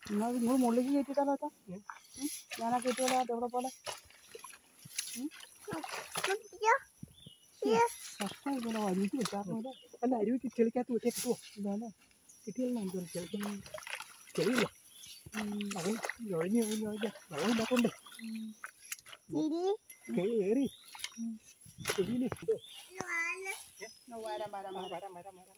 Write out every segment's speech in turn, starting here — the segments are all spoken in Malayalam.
എന്നാൽ നിങ്ങൾ മുള്ളിലേക്ക് കയറ്റിയിട്ടാലോ അച്ഛാ ഞാനാ കയറ്റിയോളാം എവിടെ പോലെ കഷ്ടം ഇങ്ങനെ വലിച്ചു വെച്ചാൽ അല്ല അരുവിക്ക് ചെളിക്കകത്ത് വിട്ടേ കിട്ടുമോ ഇല്ലാല്ലേ കിട്ടിയല്ലോ നമുക്ക് ചെളിക്കാൻ ചെളിയില്ല അവൻ ഒഴിഞ്ഞ് ഒഴിഞ്ഞ് ഒഴിഞ്ഞ് വെള്ളമില്ലാത്തോണ്ട് കയറി ചെളിയിൽ വരാം വരാം വരാം വരാം വരാം വരാം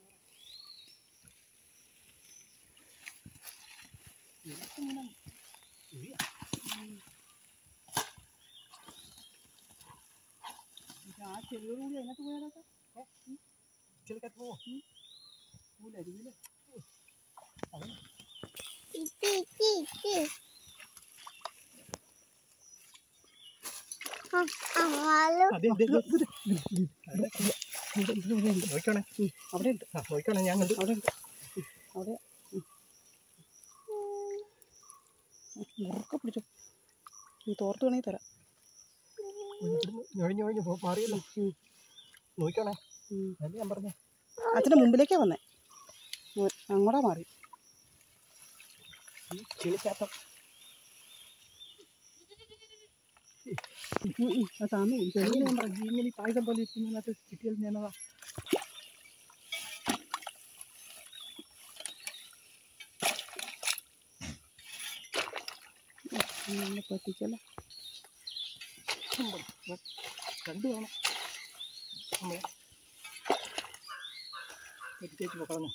ആ ചെറിയോട് കൂടി അതിനകത്ത് പോയാലോ ചെളിക്കകത്ത് പോവോ അരിവില് അതെ അതെ നോക്കണേ അവിടെ ഉണ്ട് ആ നോക്കണേ ഞാൻ കണ്ടു അവിടെ ഉണ്ട് അവിടെ മുറുക്കെ പിടിച്ചു നീ തോർത്ത് വേണമെങ്കിൽ തരാം ഞൊഴിഞ്ഞ് ഞൊഴിഞ്ഞ് പോ- മാറിയല്ലോ നോക്കണേ അല്ലേ ഞാൻ പറഞ്ഞേ അച്ഛൻ്റെ മുമ്പിലേക്കാ വന്നേ ഉം, അങ്ങോട്ടാ മാറി ഈ ചെളിക്കകത്ത് ഉം, ഉം, അത് താന്നു പോയി. ചെളി ഞാൻ പറഞ്ഞു ഇങ്ങനെ ഈ പായസം പോലെ ഇരിക്കുന്നതിനകത്ത് കിട്ടിയാൽ ഞാനതാ എന്നെ പറ്റിച്ചല്ലേ കണ്ടു വേണം നമ്മളെ എടുത്തേക്ക് പോക്കണം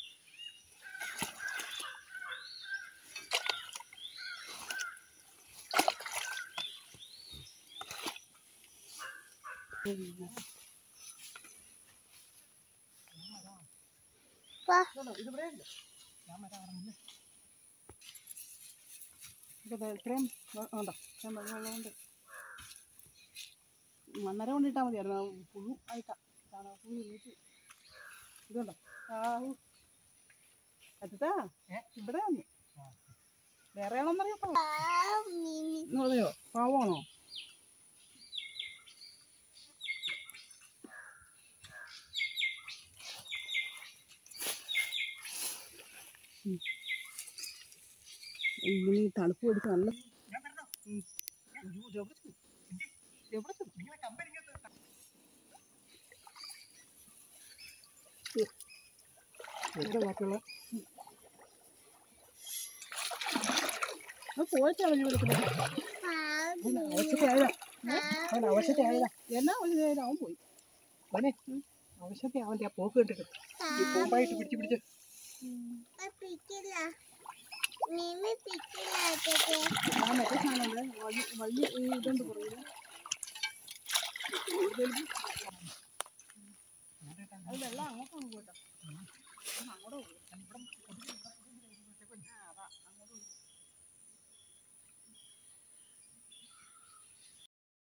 ഇതിവിടെ ഉണ്ട് ഞാൻ വരാൻ പറഞ്ഞില്ലേ ഇതൊക്കെ ഇത്രയും വെ- ഉണ്ടോ ഇത്രയും വെള്ളമുള്ളതുകൊണ്ട് മണ്ണര കൊണ്ടിട്ടാൽ മതിയായിരുന്നു ആ പുഴു ആയിട്ടാ ചാണക പുഴു വീട്ടിൽ ഇതുണ്ടോ ആഹു അച്ഛാ ഇവിടെ വന്നു വേറെ ആണോന്നറിയോ അതെയോ പാവമാണോ ഇങ്ങനെ ഈ തണുപ്പ് കൊടുത്ത് നല്ല ഞാൻ വരണോ അയ്യോ ഇത് എവിടെ ചെന്നു? ഇത് എവിടെ ചെന്നു? നിങ്ങളെ കമ്പനി ഇങ്ങോട്ട് എവിടെ ബാക്കിയുള്ള അത് പോയിട്ടാണ് ജീവിതത്തിൽ ആവശ്യത്തെ ആയതാ അവൻ ആവശ്യത്തെ ആയതാ എന്നാ ഒരു നേരം അവൻ പോയി അവനെ ആവശ്യത്തെ അവൻ്റെ ആ പോക്ക് കണ്ടിട്ട് ഈ പോമ്പായിട്ട് പിടിച്ച് പിടിച്ച് ആ മറ്റേ സാധനം വഴി വഴി ഈ ഇതുണ്ട് പുറകില് അത് വെള്ളം അങ്ങോട്ടാണ് പോയിട്ടോ